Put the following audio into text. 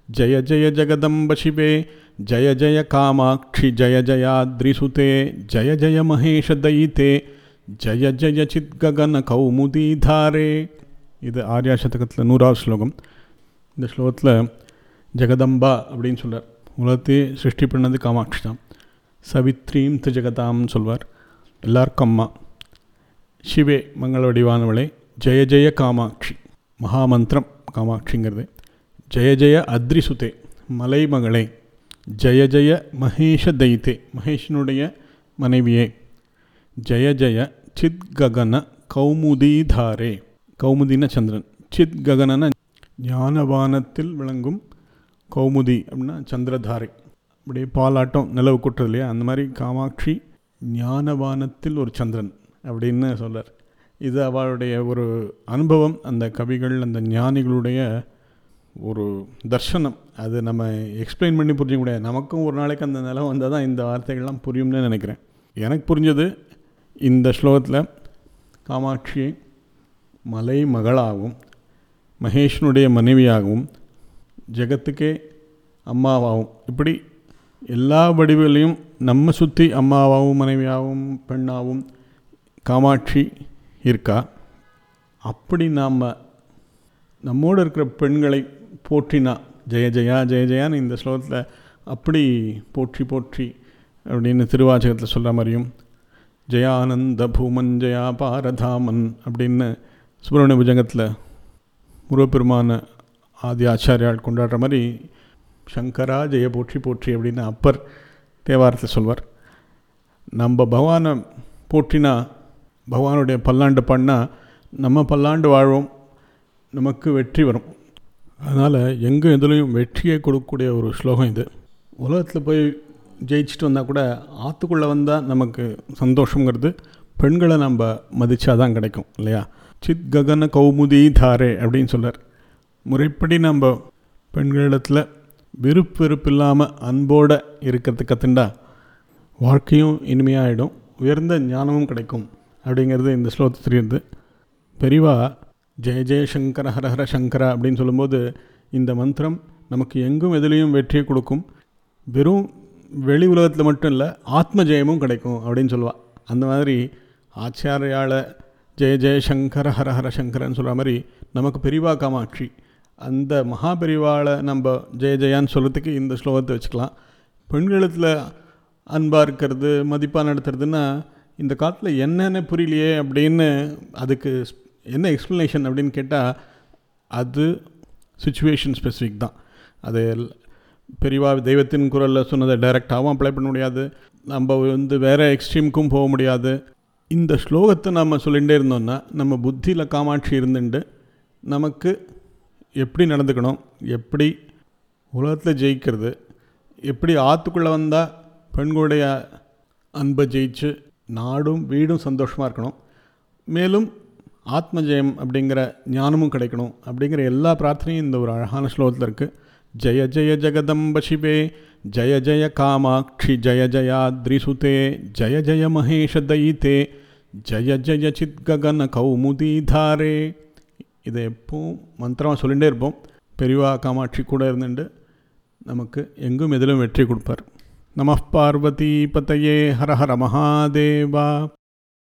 ஜய ஜய ஜகதம்ப சிவே ஜய ஜய காமாட்சி ஜய ஜயாத்ரிசுதே ஜய ஜய மகேஷ தயிதே ஜய ஜய சித்ககன கௌமுதீதாரே இது ஆர்யா சதகத்தில் நூறாவது ஸ்லோகம் இந்த ஸ்லோகத்தில் ஜெகதம்பா அப்படின்னு சொல்கிறார் உலகத்தையே சிருஷ்டி பண்ணது காமாட்சி தான் சவித்ரீம் து ஜெகதாம்னு சொல்வார் எல்லாருக்கும் அம்மா சிவே மங்கள வடிவானவளே ஜெய ஜெய காமாட்சி மகாமந்திரம் காமாட்சிங்கிறது ஜெய ஜெய அத்ரிசுதே மலைமகளே ஜெய ஜெய மகேஷ தைத்தே மகேஷனுடைய மனைவியே ஜெய ஜெய சித் ககன கௌமுதீதாரே கௌமுதின சந்திரன் சித் ககனன ஞானவானத்தில் விளங்கும் கௌமுதி அப்படின்னா சந்திரதாரை அப்படியே பாலாட்டம் நிலவு கொட்டுறது இல்லையா அந்த மாதிரி காமாட்சி ஞானவானத்தில் ஒரு சந்திரன் அப்படின்னு சொல்கிறார் இது அவளுடைய ஒரு அனுபவம் அந்த கவிகள் அந்த ஞானிகளுடைய ஒரு தர்ஷனம் அது நம்ம எக்ஸ்பிளைன் பண்ணி புரிஞ்சிக்க முடியாது நமக்கும் ஒரு நாளைக்கு அந்த நிலம் வந்தால் தான் இந்த வார்த்தைகள்லாம் புரியும்னு நினைக்கிறேன் எனக்கு புரிஞ்சது இந்த ஸ்லோகத்தில் காமாட்சியை மலை மகளாகவும் மகேஷனுடைய மனைவியாகவும் ஜெகத்துக்கே அம்மாவாகவும் இப்படி எல்லா வடிவிலையும் நம்ம சுற்றி அம்மாவாகவும் மனைவியாகவும் பெண்ணாகவும் காமாட்சி இருக்கா அப்படி நாம் நம்மோடு இருக்கிற பெண்களை போற்றினா ஜெய ஜெயா ஜெய ஜெயான்னு இந்த ஸ்லோகத்தில் அப்படி போற்றி போற்றி அப்படின்னு திருவாச்சகத்தில் சொல்கிற மாதிரியும் ஜெயானந்த பூமன் ஜெயா பாரதாமன் அப்படின்னு சுப்பிரமணிய புஜங்கத்தில் முருகப்பெருமான ஆதி ஆச்சாரியால் கொண்டாடுற மாதிரி சங்கரா ஜெய போற்றி போற்றி அப்படின்னு அப்பர் தேவாரத்தில் சொல்வார் நம்ம பகவானை போற்றினா பகவானுடைய பல்லாண்டு பண்ணால் நம்ம பல்லாண்டு வாழ்வோம் நமக்கு வெற்றி வரும் அதனால் எங்கே எதுலேயும் வெற்றியை கொடுக்கக்கூடிய ஒரு ஸ்லோகம் இது உலகத்தில் போய் ஜெயிச்சுட்டு வந்தால் கூட ஆற்றுக்குள்ளே வந்தால் நமக்கு சந்தோஷங்கிறது பெண்களை நம்ம மதித்தா தான் கிடைக்கும் இல்லையா சித் ககன கௌமுதி தாரே அப்படின்னு சொல்கிறார் முறைப்படி நம்ம பெண்களிடத்தில் விருப்பு வெறுப்பு இல்லாமல் அன்போடு இருக்கிறது கற்றுண்டா வாழ்க்கையும் இனிமையாகிடும் உயர்ந்த ஞானமும் கிடைக்கும் அப்படிங்கிறது இந்த ஸ்லோகத்தை தெரியுது பெரிவா ஜெய ஜெய சங்கர ஹர ஹர சங்கரா அப்படின்னு சொல்லும்போது இந்த மந்திரம் நமக்கு எங்கும் எதுலேயும் வெற்றியை கொடுக்கும் வெறும் வெளி உலகத்தில் மட்டும் இல்லை ஆத்ம ஜெயமும் கிடைக்கும் அப்படின்னு சொல்லுவாள் அந்த மாதிரி ஆச்சாரியால ஜெய ஜெய சங்கர ஹர ஹர சங்கரன்னு சொல்கிற மாதிரி நமக்கு பெரிவா காமாட்சி அந்த மகா பெரிவாளை நம்ம ஜெய ஜெயான்னு சொல்கிறதுக்கு இந்த ஸ்லோகத்தை வச்சுக்கலாம் பெண்களத்தில் அன்பாக இருக்கிறது மதிப்பாக நடத்துறதுன்னா இந்த காலத்தில் என்னென்ன புரியலையே அப்படின்னு அதுக்கு என்ன எக்ஸ்ப்ளனேஷன் அப்படின்னு கேட்டால் அது சுச்சுவேஷன் ஸ்பெசிஃபிக் தான் அது பெரிவா தெய்வத்தின் குரலில் சொன்னதை டைரெக்டாகவும் அப்ளை பண்ண முடியாது நம்ம வந்து வேறு எக்ஸ்ட்ரீமுக்கும் போக முடியாது இந்த ஸ்லோகத்தை நம்ம சொல்லிகிட்டே இருந்தோம்னா நம்ம புத்தியில் காமாட்சி இருந்துட்டு நமக்கு எப்படி நடந்துக்கணும் எப்படி உலகத்தில் ஜெயிக்கிறது எப்படி ஆற்றுக்குள்ளே வந்தால் பெண்களுடைய அன்பை ஜெயிச்சு நாடும் வீடும் சந்தோஷமாக இருக்கணும் மேலும் ஆத்ம ஜெயம் அப்படிங்கிற ஞானமும் கிடைக்கணும் அப்படிங்கிற எல்லா பிரார்த்தனையும் இந்த ஒரு அழகான ஸ்லோகத்தில் இருக்குது ஜய ஜய ஜெகதம்ப சிவே ஜய ஜய காமாட்சி ஜய ஜயாத்ரிசுதே ஜய ஜய மகேஷ தயிதே ஜய ஜய சித் ககன கௌமுதீதாரே இதை எப்பவும் மந்திரமாக சொல்லிகிட்டே இருப்போம் பெரியவா காமாட்சி கூட இருந்துட்டு நமக்கு எங்கும் எதிலும் வெற்றி கொடுப்பார் நம பார்வதி பதையே ஹர ஹர மகாதேவா